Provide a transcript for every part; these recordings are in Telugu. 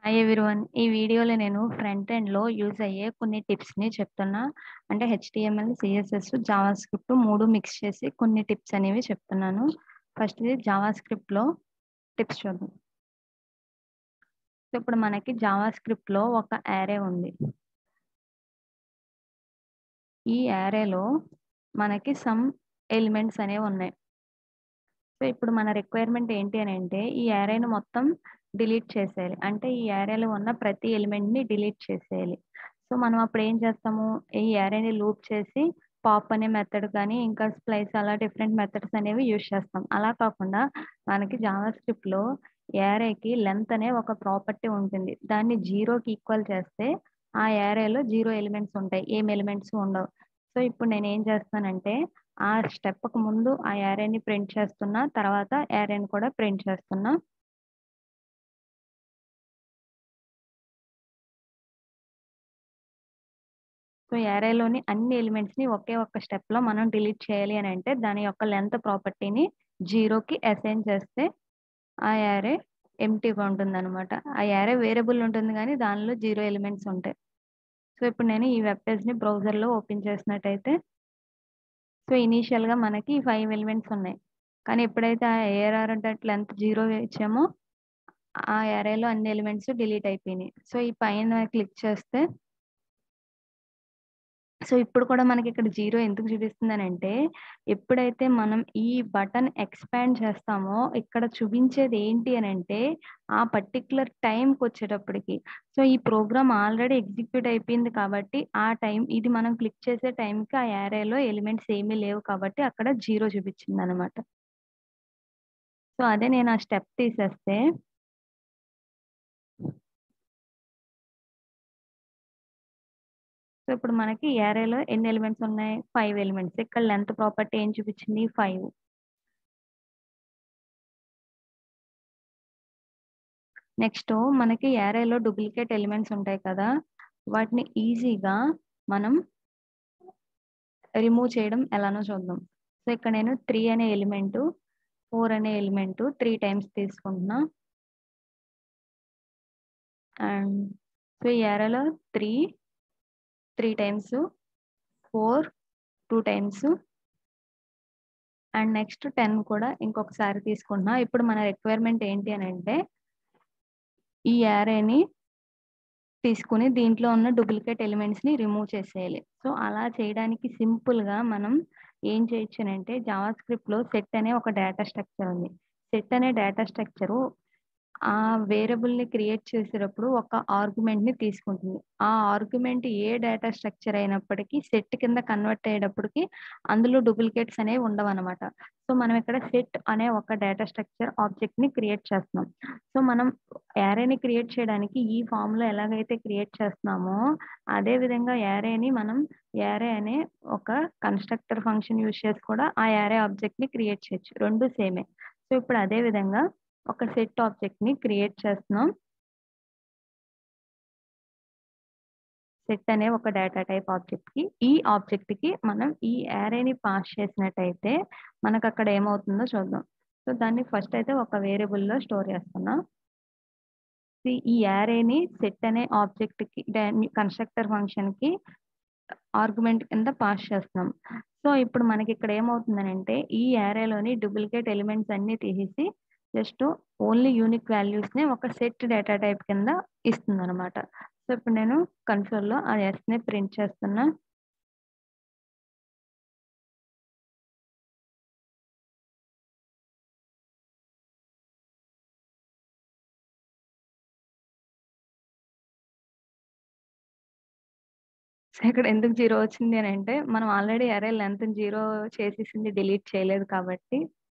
Hi everyone. ఈ వీడియోలో నేను ఫ్రంట్ ఎండ్‌లో యూజ్ అయ్యే కొన్ని టిప్స్‌ని చెప్తున్నా. అంటే హెచ్‌టీఎంఎల్, సీఎస్ఎస్, జావాస్క్రిప్ట్ 3 మిక్స్ చేసి కొన్ని టిప్స్ అనేవి చెప్తున్నాను. ఫస్ట్‌ది జావాస్క్రిప్ట్‌లో టిప్స్ చూద్దాం. సో, ఇప్పుడు మనకి జావాస్క్రిప్ట్‌లో ఒక యారే ఉంది. ఈ యారేలో మనకి సమ్ ఎలిమెంట్స్ అనేవున్నాయి. సో, ఇప్పుడు మన రిక్వైర్మెంట్ ఏంటి అనంటే, ఈ యారేని మొత్తం డిలీట్ చేసేయాలి. అంటే ఈ యారేలో ఉన్న ప్రతి ఎలిమెంట్‌ని డిలీట్ చేసేయాలి. సో, మనం అప్పుడు ఏం చేస్తాము, ఈ యారేని లూప్ చేసి పాప్ అనే మెథడ్ కానీ, ఇంకా స్ప్లైస్ అలా డిఫరెంట్ మెథడ్స్ అనేవి యూజ్ చేస్తాం. అలా కాకుండా మనకి జావాస్క్రిప్ట్‌లో యారేకి లెంత్ అనే ఒక ప్రాపర్టీ ఉంటుంది. దాన్ని 0కి ఈక్వల్ చేస్తే ఆ యారేలో 0 ఎలిమెంట్స్ ఉంటాయి. ఏం ఎలిమెంట్స్ ఉండవు. సో, ఇప్పుడు నేనేం చేస్తానంటే, ఆ స్టెప్‌కి ముందు ఆ యారేని ప్రింట్ చేస్తున్నా. తర్వాత యారేని కూడా ప్రింట్ చేస్తున్నా. సో, యారేలోని అన్ని ఎలిమెంట్స్‌ని ఒకే ఒక్క స్టెప్‌లో మనం డిలీట్ చేయాలి అనంటే, దాని యొక్క లెంత్ ప్రాపర్టీని 0కి అసైన్ చేస్తే ఆ యారే ఎంప్టీగా ఉంటుందనమాట. ఆ యారే వేరియబుల్ ఉంటుంది గానీ, దానిలో 0 ఎలిమెంట్స్ ఉంటాయి. సో, ఇప్పుడు నేను ఈ వెబ్ పేజ్‌ని బ్రౌజర్‌లో ఓపెన్ చేసినట్టయితే సో, ఇనీషియల్‌గా మనకి 5 ఎలిమెంట్స్ ఉన్నాయి. కానీ ఎప్పుడైతే ఆ ఏఆర్ఆర్ డాట్ లెంత్ 0 ఇచ్చామో, ఆ యారేలో అన్ని ఎలిమెంట్స్ డిలీట్ అయిపోయినాయి. సో, ఈ పైన క్లిక్ చేస్తే సో, ఇప్పుడు కూడా మనకిక్కడ 0 ఎందుకు చూపిస్తుందనంటే, ఎప్పుడైతే మనం ఈ బటన్ ఎక్స్‌పాండ్ చేస్తామో, ఇక్కడ చూపించేది ఏంటి అనంటే, ఆ పర్టిక్యులర్ టైమ్‌కొచ్చేటప్పటికి. సో, ఈ ప్రోగ్రామ్ ఆల్రెడీ ఎగ్జిక్యూట్ అయిపోయింది కాబట్టి, ఆ టైం ఇది మనం క్లిక్ చేసే టైంకి ఆ యారేలో ఎలిమెంట్స్ ఏమీ లేవు కాబట్టి, అక్కడ 0 చూపించిందనమాట. సో, అదే నేను ఆ స్టెప్ తీసేస్తే సో, ఇప్పుడు మనకి యారేలో ఎన్ని ఎలిమెంట్స్ ఉన్నాయి? 5 ఎలిమెంట్స్. ఇక్కడ లెంత్ ప్రాపర్టీ ఏం చూపించింది? 5. నెక్స్టు మనకి యారేలో డూప్లికేట్ ఎలిమెంట్స్ ఉంటాయి కదా! వాటిని ఈజీగా మనం రిమూవ్ చేయడం ఎలానో చూద్దాం. సో, ఇక్కడ నేను 3 అనే ఎలిమెంటు, 4 అనే ఎలిమెంటు 3 టైమ్స్ తీసుకుంటున్నా. అండ్ సో, ఈ యారేలో 3, 3 టైమ్సు, 4, 2 టైమ్సు అండ్ నెక్స్ట్ 10 కూడా ఇంకొకసారి తీసుకుంటున్నా. ఇప్పుడు మన రిక్వైర్మెంట్ ఏంటి అనంటే, ఈ యారేని తీసుకొని దీంట్లో ఉన్న డూప్లికేట్ ఎలిమెంట్స్‌ని రిమూవ్ చేసేయాలి. సో, అలా చేయడానికి సింపుల్‌గా మనం ఏం చేయొచ్చనంటే, జావాస్క్రిప్ట్‌లో సెట్ అనే ఒక డేటా స్ట్రక్చర్ ఉంది. సెట్ అనే డేటా స్ట్రక్చరు ఆ వేరియబుల్‌ని క్రియేట్ చేసేటప్పుడు ఒక ఆర్గ్యుమెంట్‌ని తీసుకుంటుంది. ఆ ఆర్గ్యుమెంట్ ఏ డేటా స్ట్రక్చర్ అయినప్పటికీ సెట్ కింద కన్వర్ట్ అయ్యేటప్పటికి అందులో డూప్లికేట్స్ అనేవి ఉండవనమాట. సో, మనం ఇక్కడ సెట్ అనే ఒక డేటా స్ట్రక్చర్ ఆబ్జెక్ట్‌ని క్రియేట్ చేస్తున్నాం. సో, మనం యారేని క్రియేట్ చేయడానికి ఈ ఫార్మ్‌లో ఎలాగైతే క్రియేట్ చేస్తున్నామో, అదే విధంగా యారేని మనం యారే అనే ఒక కన్‌స్ట్రక్టర్ ఫంక్షన్ యూజ్ చేసి కూడా ఆ యారే ఆబ్జెక్ట్‌ని క్రియేట్ చేయొచ్చు. 2 సేమే. సో, ఇప్పుడు అదే విధంగా ఒక సెట్ ఆబ్జెక్ట్‌ని క్రియేట్ చేస్తున్నాం. సెట్ అనే ఒక డేటా టైప్ ఆబ్జెక్ట్‌కి. ఈ ఆబ్జెక్ట్‌కి మనం ఈ యారేని పాస్ చేసినట్టయితే మనకక్కడ ఏమవుతుందో చూద్దాం. సో, దాన్ని ఫస్ట్ అయితే ఒక వేరియబుల్‌లో స్టోర్ చేస్తున్నా. సి ఈ యారేని సెట్ అనే ఆబ్జెక్ట్‌కి దాన్ని కన్‌స్ట్రక్టర్ ఫంక్షన్‌కి ఆర్గ్యుమెంట్ కింద పాస్ చేస్తున్నాం. సో, ఇప్పుడు మనకిక్కడ ఏమవుతుందనంటే, ఈ యారేలోని డూప్లికేట్ ఎలిమెంట్స్ అన్నీ తీసేసి జస్ట్ ఓన్లీ యూనిక్ వాల్యూస్‌ని ఒక సెట్ డేటా టైప్ కింద ఇస్తుందనమాట. సో, ఇప్పుడు నేను కన్సోల్‌లో ఆ యెస్‌ని ప్రింట్ చేస్తున్నా. సో, ఇక్కడ ఎందుకు 0 వచ్చింది అనంటే, మనం ఆల్రెడీ యారే లెంత్‌ని 0 చేసేసింది డిలీట్ చేయలేదు కాబట్టి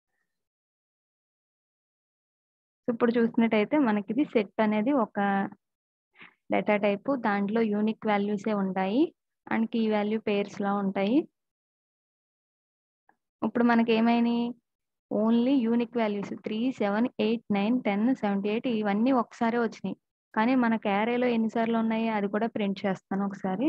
ఇప్పుడు చూసినట్టయితే మనకిది సెట్ అనేది ఒక డేటా టైపు. దాంట్లో యూనిక్ వాల్యూసే ఉంటాయి. అండ్ కీ వాల్యూ పెయిర్స్‌లా ఉంటాయి. ఇప్పుడు మనకేమైనియి? ఓన్లీ యూనిక్ వాల్యూస్ 3, 7, 8, 9, 10, 78 ఇవన్నీ ఒకసారే వచ్చినియి. కానీ మనకు యారేలో ఎన్ని సార్లు ఉన్నాయి? అది కూడా ప్రింట్ చేస్తాను ఒకసారి.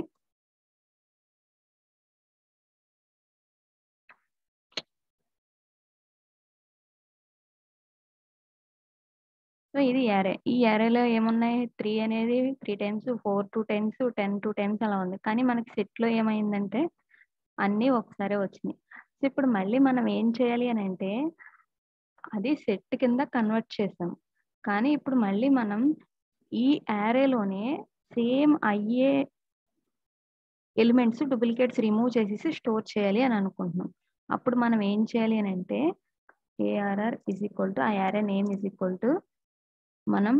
సో, సో ఇది యారే ఈ యారేలో ఏమున్నాయి త్రీ అనేది three times four two times ten two times అలా ఉంది కానీ మనకి సెట్లో ఏమైందంటే అన్నీ ఒకసారి వచ్చినాయి సో ఇప్పుడు మళ్ళీ మనం ఏం చేయాలి అని అంటే అది సెట్ కింద కన్వర్ట్ చేసాం కానీ ఇప్పుడు మళ్ళీ మనం ఈ యారేలోనే సేమ్ అయ్యే ఎలిమెంట్స్ డూప్లికేట్స్ రిమూవ్ చేసేసి స్టోర్ చేయాలి అని అనుకుంటున్నాం అప్పుడు మనం ఏం చేయాలి అని అంటే ఏఆర్ఆర్ ఇజ్ ఈక్వల్ టు ఆ array name is equal to మనం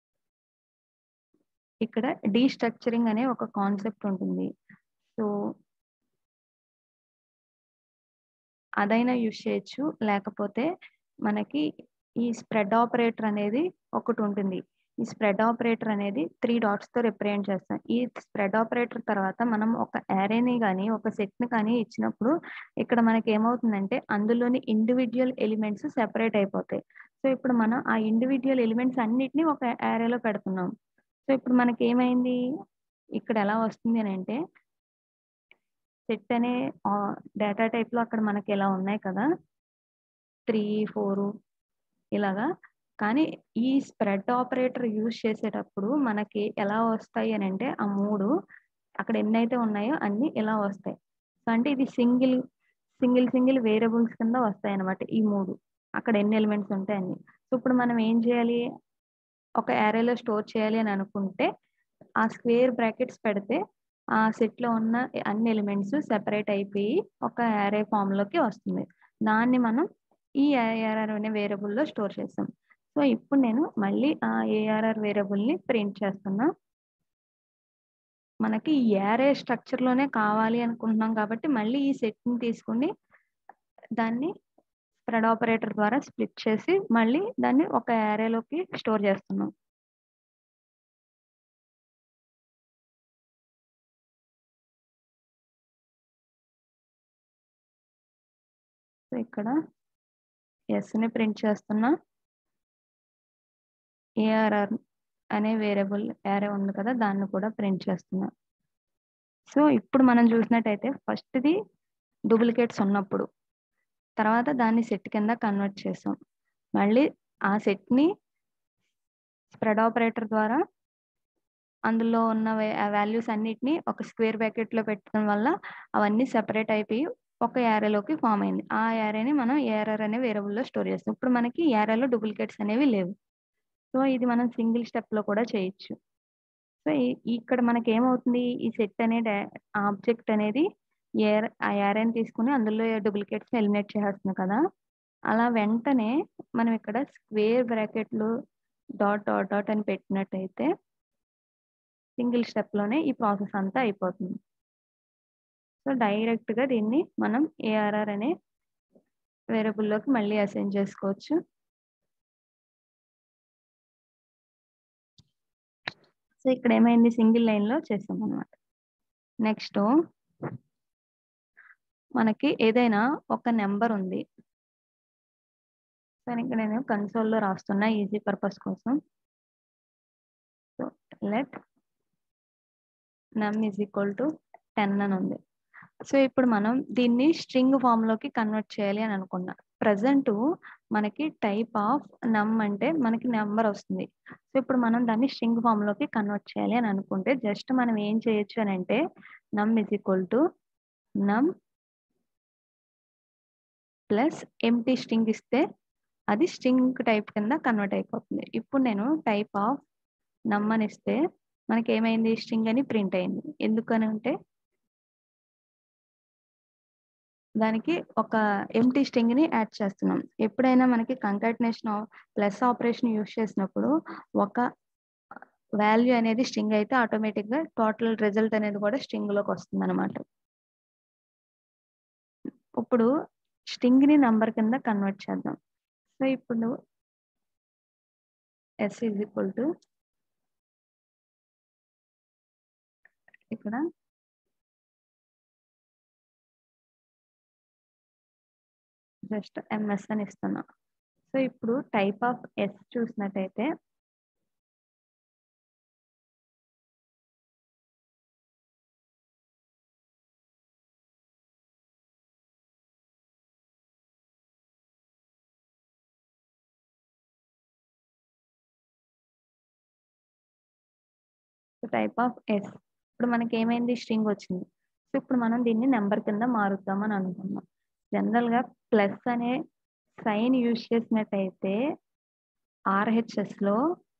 ఇక్కడ డీస్ట్రక్చరింగ్ అనే ఒక కాన్సెప్ట్ ఉంటుంది సో అదైనా యూజ్ చేయొచ్చు లేకపోతే మనకి ఈ స్ప్రెడ్ ఆపరేటర్ అనేది ఒకటి ఉంటుంది ఈ స్ప్రెడ్ ఆపరేటర్ అనేది త్రీ డాట్స్ తో రిప్రజెంట్ చేస్తాం ఈ స్ప్రెడ్ ఆపరేటర్ తర్వాత మనం ఒక యారేని కానీ ఒక సెట్ ని కానీ ఇచ్చినప్పుడు ఇక్కడ మనకి ఏమవుతుందంటే అందులోని ఇండివిజువల్ ఎలిమెంట్స్ సెపరేట్ అయిపోతాయి సో ఇప్పుడు మనం ఆ ఇండివిజువల్ ఎలిమెంట్స్ అన్నిటిని ఒక యారేలో పెడుతున్నాం సో ఇప్పుడు మనకి ఏమైంది ఇక్కడ ఎలా వస్తుంది అని అంటే సెట్ అనే డేటా టైప్ లో అక్కడ మనకి ఎలా ఉన్నాయి కదా త్రీ ఫోర్ ఇలాగా కానీ ఈ స్ప్రెడ్ ఆపరేటర్ యూజ్ చేసేటప్పుడు మనకి ఎలా వస్తాయి అని అంటే ఆ మూడు అక్కడ ఎన్ని అయితే ఉన్నాయో అన్ని ఇలా వస్తాయి సో అంటే ఇది సింగిల్ సింగిల్ సింగిల్ వేరియబుల్స్ కింద వస్తాయి అనమాట ఈ మూడు అక్కడ ఎన్ని ఎలిమెంట్స్ ఉంటాయి అన్ని సో ఇప్పుడు మనం ఏం చేయాలి ఒక యారేలో స్టోర్ చేయాలి అని అనుకుంటే ఆ స్క్వేర్ బ్రాకెట్స్ పెడితే ఆ సెట్ లో ఉన్న అన్ని ఎలిమెంట్స్ సెపరేట్ అయిపోయి ఒక యారే ఫామ్ లోకి వస్తుంది దాన్ని మనం ఈ ఏఆర్ఆర్ అనే వేరియబుల్ లో స్టోర్ చేస్తాం సో ఇప్పుడు నేను మళ్ళీ ఆ ఏఆర్ఆర్ వేరియబుల్ ని ప్రింట్ చేస్తున్నా మనకి ఈ యారే స్ట్రక్చర్ లోనే కావాలి అనుకుంటున్నాం కాబట్టి మళ్ళీ ఈ సెట్ ని తీసుకుని దాన్ని స్ప్రెడ్ ఆపరేటర్ ద్వారా స్ప్లిట్ చేసి మళ్ళీ దాన్ని ఒక యారేలోకి స్టోర్ చేస్తున్నాం సో ఇక్కడ ఎస్ ని ప్రింట్ చేస్తున్నా ఏఆర్ఆర్ అనే వేరియబుల్ యారే ఉంది కదా దాన్ని కూడా ప్రింట్ చేస్తున్నా సో ఇప్పుడు మనం చూసినట్టయితే ఫస్ట్ది డూప్లికేట్స్ ఉన్నప్పుడు తర్వాత దాన్ని సెట్ కింద కన్వర్ట్ చేసాం మళ్ళీ ఆ సెట్ని స్ప్రెడ్ ఆపరేటర్ ద్వారా అందులో ఉన్న వాల్యూస్ అన్నిటిని ఒక స్క్వేర్ బ్రాకెట్ లో పెట్టడం వల్ల అవన్నీ సెపరేట్ అయిపోయి ఒక యారేలోకి ఫామ్ అయింది ఆ యారేని మనం ఏఆర్ఆర్ అనే వేరియబుల్ లో స్టోర్ చేస్తాం ఇప్పుడు మనకి యారేలో డూప్లికేట్స్ అనేవి లేవు సో ఇది మనం సింగిల్ స్టెప్ లో కూడా చేయొచ్చు సో ఇక్కడ మనకి ఏమవుతుంది ఈ సెట్ అనే ఆబ్జెక్ట్ అనేది ఏర్ ఆ యారేని తీసుకుని అందులో డూప్లికేట్స్ ఎలిమినేట్ చేస్తుంది కదా అలా వెంటనే మనం ఇక్కడ స్క్వేర్ బ్రాకెట్లు డాట్ డాట్ డాట్ అని పెట్టినట్టయితే సింగిల్ స్టెప్ లోనే ఈ ప్రాసెస్ అంతా అయిపోతుంది సో డైరెక్ట్ గా దీన్ని మనం ఏఆర్ఆర్ అనే వేరియబుల్లోకి మళ్ళీ అసైన్ చేసుకోవచ్చు సో ఇక్కడ ఏమైంది సింగిల్ లైన్ లో చేసాం అనమాట నెక్స్ట్ మనకి ఏదైనా ఒక నెంబర్ ఉంది సో ఇక్కడ నేను కన్సోల్లో రాస్తున్నా ఈజీ పర్పస్ కోసం so let num is equal to ten అని ఉంది సో ఇప్పుడు మనం దీన్ని స్ట్రింగ్ ఫామ్ లోకి కన్వర్ట్ చేయాలి అని అనుకున్నా ప్రజెంట్ మనకి టైప్ ఆఫ్ నమ్ అంటే మనకి నెంబర్ వస్తుంది సో ఇప్పుడు మనం దాన్ని స్ట్రింగ్ ఫామ్ లోకి కన్వర్ట్ చేయాలి అని అనుకుంటే జస్ట్ మనం ఏం చేయొచ్చు అని అంటే num is equal to num plus empty string ఇస్తే అది స్ట్రింగ్ టైప్ కింద కన్వర్ట్ అయిపోతుంది ఇప్పుడు నేను టైప్ ఆఫ్ నమ్ అని ఇస్తే మనకి ఏమైంది స్ట్రింగ్ అని ప్రింట్ అయింది ఎందుకని అంటే దానికి ఒక ఎంటీ స్ట్రింగ్ ని యాడ్ చేస్తున్నాం ఎప్పుడైనా మనకి కంకాటినేషన్ ప్లస్ ఆపరేషన్ యూస్ చేసినప్పుడు ఒక వాల్యూ అనేది స్ట్రింగ్ అయితే ఆటోమేటిక్ గా టోటల్ రిజల్ట్ అనేది కూడా స్ట్రింగ్ లోకి వస్తుంది అనమాట ఇప్పుడు స్ట్రింగ్ ని నంబర్ కింద కన్వర్ట్ చేద్దాం సో ఇప్పుడు ఎస్ ఈజ్ ఈక్వల్ టు ఇక్కడ జస్ట్ ఎంఎస్ అని ఇస్తున్నా సో ఇప్పుడు టైప్ ఆఫ్ ఎస్ చూసినట్టయితే టైప్ ఆఫ్ ఎస్ ఇప్పుడు మనకి ఏమైంది స్ట్రింగ్ వచ్చింది సో ఇప్పుడు మనం దీన్ని నెంబర్ కింద మారుద్దామని అనుకున్నాం జనరల్గా ప్లస్ అనే సైన్ యూజ్ చేసినట్టయితే ఆర్హెచ్ఎస్లో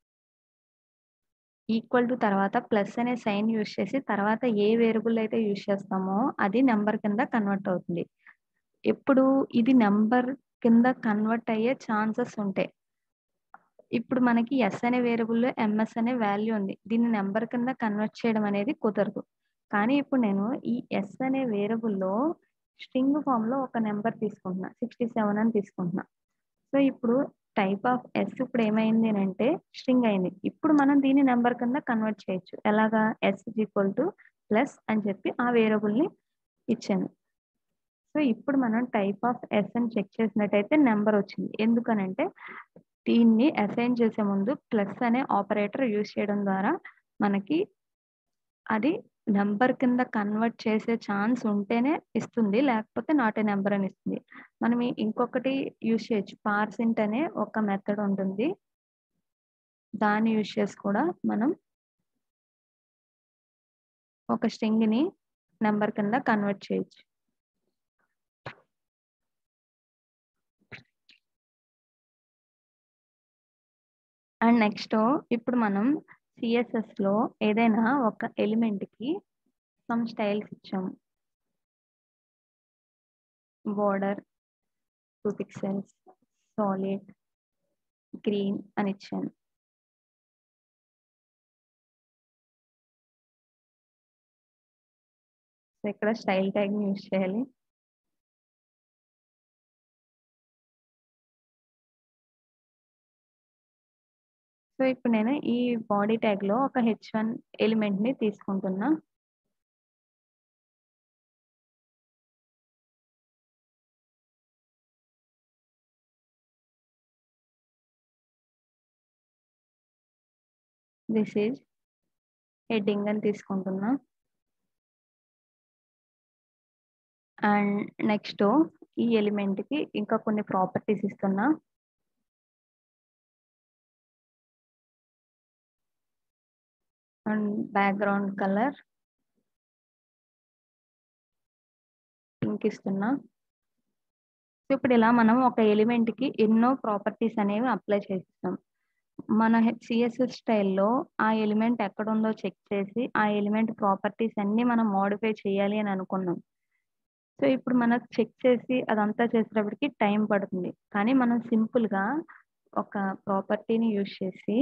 ఈక్వల్ టు తర్వాత ప్లస్ అనే సైన్ యూజ్ చేసి తర్వాత ఏ వేరియబుల్ అయితే యూజ్ చేస్తామో అది నెంబర్ కింద కన్వర్ట్ అవుతుంది ఎప్పుడు ఇది నెంబర్ కింద కన్వర్ట్ అయ్యే ఛాన్సెస్ ఉంటాయి ఇప్పుడు మనకి ఎస్ అనే వేరియబుల్లో ఎంఎస్ అనే వాల్యూ ఉంది దీన్ని నెంబర్ కింద కన్వర్ట్ చేయడం అనేది కుదరదు కానీ ఇప్పుడు నేను ఈ ఎస్ అనే వేరియబుల్లో స్ట్రింగ్ ఫామ్ లో ఒక నెంబర్ తీసుకుంటున్నా సిక్స్టీ సెవెన్ అని తీసుకుంటున్నా సో ఇప్పుడు టైప్ ఆఫ్ ఎస్ ఇప్పుడు ఏమైంది అని అంటే స్ట్రింగ్ అయింది ఇప్పుడు మనం దీన్ని నెంబర్ కింద కన్వర్ట్ చేయొచ్చు ఎలాగా ఎస్ ఈక్వల్ టు ప్లస్ అని చెప్పి ఆ వేరియబుల్ ని ఇచ్చాను సో ఇప్పుడు మనం టైప్ ఆఫ్ ఎస్ అని చెక్ చేసినట్టయితే నెంబర్ వచ్చింది ఎందుకనంటే దీన్ని అసైన్ చేసే ముందు ప్లస్ అనే ఆపరేటర్ యూజ్ చేయడం ద్వారా మనకి అది నెంబర్ కింద కన్వర్ట్ చేసే ఛాన్స్ ఉంటేనే ఇస్తుంది లేకపోతే నాట్ ఏ నెంబర్ అని ఇస్తుంది మనం ఇంకొకటి యూజ్ చేయొచ్చు పార్సెంట్ అనే ఒక మెథడ్ ఉంటుంది దాన్ని యూజ్ చేసి కూడా మనం ఒక స్ట్రింగ్ ని నెంబర్ కింద కన్వర్ట్ చేయొచ్చు అండ్ నెక్స్ట్ ఇప్పుడు మనం సిఎస్ఎస్ లో ఏదైనా ఒక ఎలిమెంట్ కి సమ్ స్టైల్స్ ఇచ్చాము border two pixels solid green అని ఇచ్చాను సో ఇక్కడ స్టైల్ ట్యాగ్ యూజ్ చేయాలి సో ఇప్పుడు నేను ఈ బాడీ ట్యాగ్ లో ఒక హెచ్ వన్ ఎలిమెంట్ ని తీసుకుంటున్నా దిస్ ఈజ్ హెడ్డింగ్ అని తీసుకుంటున్నా అండ్ నెక్స్ట్ ఈ ఎలిమెంట్ కి ఇంకా కొన్ని ప్రాపర్టీస్ ఇస్తున్నా అండ్ బ్యాక్గ్రౌండ్ కలర్ పింక్ ఇస్తున్నా సో ఇప్పుడు ఇలా మనం ఒక ఎలిమెంట్ కి ఎన్నో ప్రాపర్టీస్ అనేవి అప్లై చేస్తాం మన సిఎస్ఎస్ స్టైల్లో ఆ ఎలిమెంట్ ఎక్కడ ఉందో చెక్ చేసి ఆ ఎలిమెంట్ ప్రాపర్టీస్ అన్ని మనం మోడిఫై చేయాలి అని అనుకున్నాం సో ఇప్పుడు మనం చెక్ చేసి అదంతా చేసేటప్పటికి టైం పడుతుంది కానీ మనం సింపుల్ గా ఒక ప్రాపర్టీని యూజ్ చేసి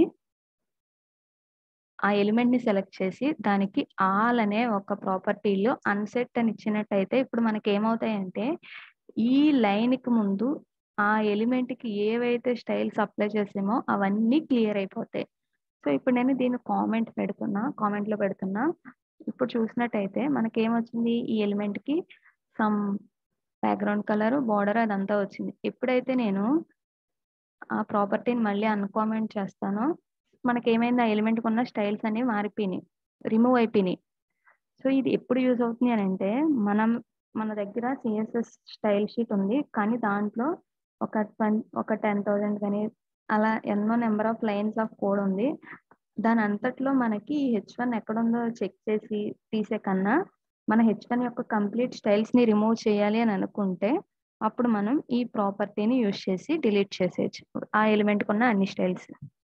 ఆ ఎలిమెంట్ ని సెలెక్ట్ చేసి దానికి ఆల్ అనే ఒక ప్రాపర్టీలో అన్సెట్ అని ఇచ్చినట్టయితే ఇప్పుడు మనకి ఏమవుతాయంటే ఈ లైన్ కి ముందు ఆ ఎలిమెంట్ కి ఏవైతే స్టైల్స్ అప్లై చేసామో అవన్నీ క్లియర్ అయిపోతాయి సో ఇప్పుడు నేను దీన్ని కామెంట్ పెడుతున్నా కామెంట్ లో పెడుతున్నా ఇప్పుడు చూసినట్టయితే మనకి ఏమొచ్చింది ఈ ఎలిమెంట్ కి సమ్ బ్యాక్గ్రౌండ్ కలర్ బార్డర్ అదంతా వచ్చింది ఎప్పుడైతే నేను ఆ ప్రాపర్టీని మళ్ళీ అన్కామెంట్ చేస్తానో మనకి ఏమైంది ఆ ఎలిమెంట్ ఉన్న స్టైల్స్ అనేవి మారిపోయినాయి రిమూవ్ అయిపోయినాయి సో ఇది ఎప్పుడు యూజ్ అవుతుంది అని అంటే మనం మన దగ్గర సిఎస్ఎస్ స్టైల్ షీట్ ఉంది కానీ దాంట్లో ఒక ఒక టెన్ థౌజండ్ కానీ అలా ఎన్నో number of lines of code ఉంది దాని అంతట్లో మనకి హెచ్ వన్ ఎక్కడుందో చెక్ చేసి తీసే కన్నా మన హెచ్ వన్ యొక్క కంప్లీట్ స్టైల్స్ ని రిమూవ్ చేయాలి అని అనుకుంటే అప్పుడు మనం ఈ ప్రాపర్టీని యూజ్ చేసి డిలీట్ చేసేయచ్చు ఆ ఎలిమెంట్ ఉన్న అన్ని స్టైల్స్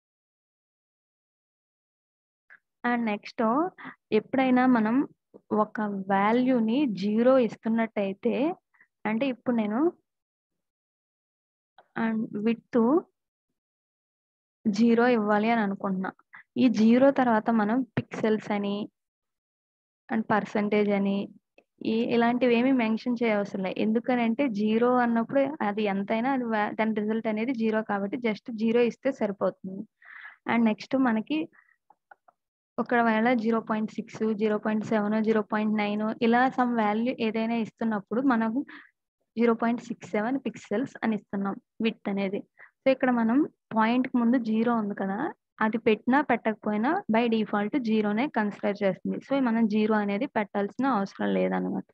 అండ్ నెక్స్ట్ ఎప్పుడైనా మనం ఒక వాల్యూని జీరో ఇస్తున్నట్టయితే అంటే ఇప్పుడు నేను అండ్ విత్ జీరో ఇవ్వాలి అని అనుకుంటున్నా ఈ జీరో తర్వాత మనం పిక్సెల్స్ అని అండ్ పర్సంటేజ్ అని ఈ ఇలాంటివి ఏమి మెన్షన్ చేయవసరం లేదు ఎందుకనంటే జీరో అన్నప్పుడు అది ఎంతైనా అది దాని రిజల్ట్ అనేది జీరో కాబట్టి జస్ట్ జీరో ఇస్తే సరిపోతుంది అండ్ నెక్స్ట్ మనకి ఒకవేళ zero point six zero point seven zero point nine ఇలా సమ్ వాల్యూ ఏదైనా ఇస్తున్నప్పుడు మనకు zero point six seven pixels అని ఇస్తున్నాం విత్ అనేది సో ఇక్కడ మనం పాయింట్ కి ముందు జీరో ఉంది కదా అది పెట్టినా పెట్టకపోయినా బై డిఫాల్ట్ జీరోనే కన్సిడర్ చేస్తుంది సో మనం జీరో అనేది పెట్టాల్సిన అవసరం లేదనమాట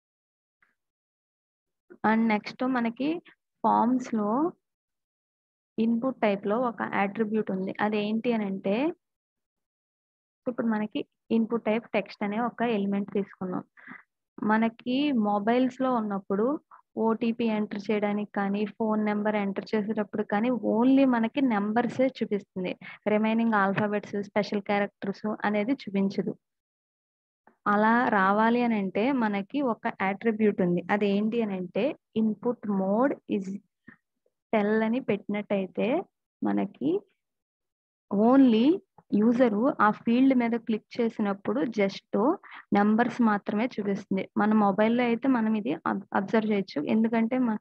అండ్ నెక్స్ట్ మనకి ఫార్మ్స్ లో ఇన్పుట్ టైప్‌లో ఒక అట్రిబ్యూట్ ఉంది. అదేంటి అనంటే ఇప్పుడు మనకి ఇన్పుట్ టైప్ టెక్స్ట్ అనే ఒక ఎలిమెంట్ తీసుకున్నాం. మనకి మొబైల్స్‌లో ఉన్నప్పుడు ఓటీపీ ఎంటర్ చేయడానికి కానీ, ఫోన్ నంబర్ ఎంటర్ చేసేటప్పుడు కానీ ఓన్లీ మనకి నంబర్సే చూపిస్తుంది. రిమైనింగ్ ఆల్ఫాబెట్స్, స్పెషల్ క్యారెక్టర్స్ అనేది చూపించదు. అలా రావాలి అనంటే మనకి ఒక అట్రిబ్యూట్ ఉంది. అదేంటి అనంటే ఇన్పుట్ మోడ్ ఈజ్ టెల్ అని పెట్టినట్టయితే మనకి ఓన్లీ యూజరు ఆ ఫీల్డ్ మీద క్లిక్ చేసినప్పుడు జస్ట్ నంబర్స్ మాత్రమే చూపిస్తుంది. మన మొబైల్‌లో అయితే మనం ఇది అబ్ అబ్జర్వ్ చేయొచ్చు. ఎందుకంటే మ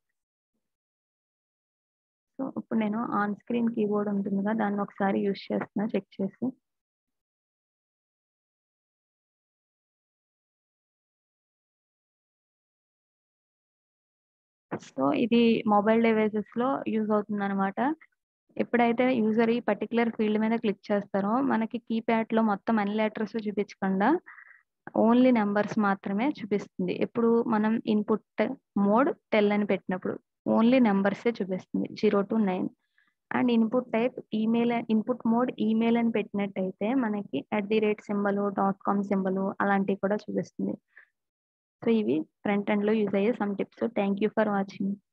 సో, ఇప్పుడు నేను ఆన్ స్క్రీన్ కీబోర్డ్ ఉంటుందిగా దాన్ని ఒకసారి యూజ్ చేస్తున్నా చెక్ చేసి. సో, ఇది మొబైల్ డివైసెస్‌లో యూజ్ అవుతుందనమాట. ఎప్పుడైతే యూజర్ ఈ పర్టిక్యులర్ ఫీల్డ్ మీద క్లిక్ చేస్తారో మనకి కీప్యాడ్‌లో మొత్తం అన్ని లెటర్స్ చూపించకుండా ఓన్లీ నంబర్స్ మాత్రమే చూపిస్తుంది. ఎప్పుడు మనం ఇన్పుట్ మోడ్ టెల్ అని పెట్టినప్పుడు ఓన్లీ నంబర్సే చూపిస్తుంది. 0-9 and input type email input mode email అని పెట్టినట్టయితే మనకి at the rate symbol, dot com symbol అలాంటివి కూడా చూపిస్తుంది. సో, ఇవి ఫ్రంట్ ఎండ్‌లో యూజ్ అయ్యే some tips. Thank you for watching.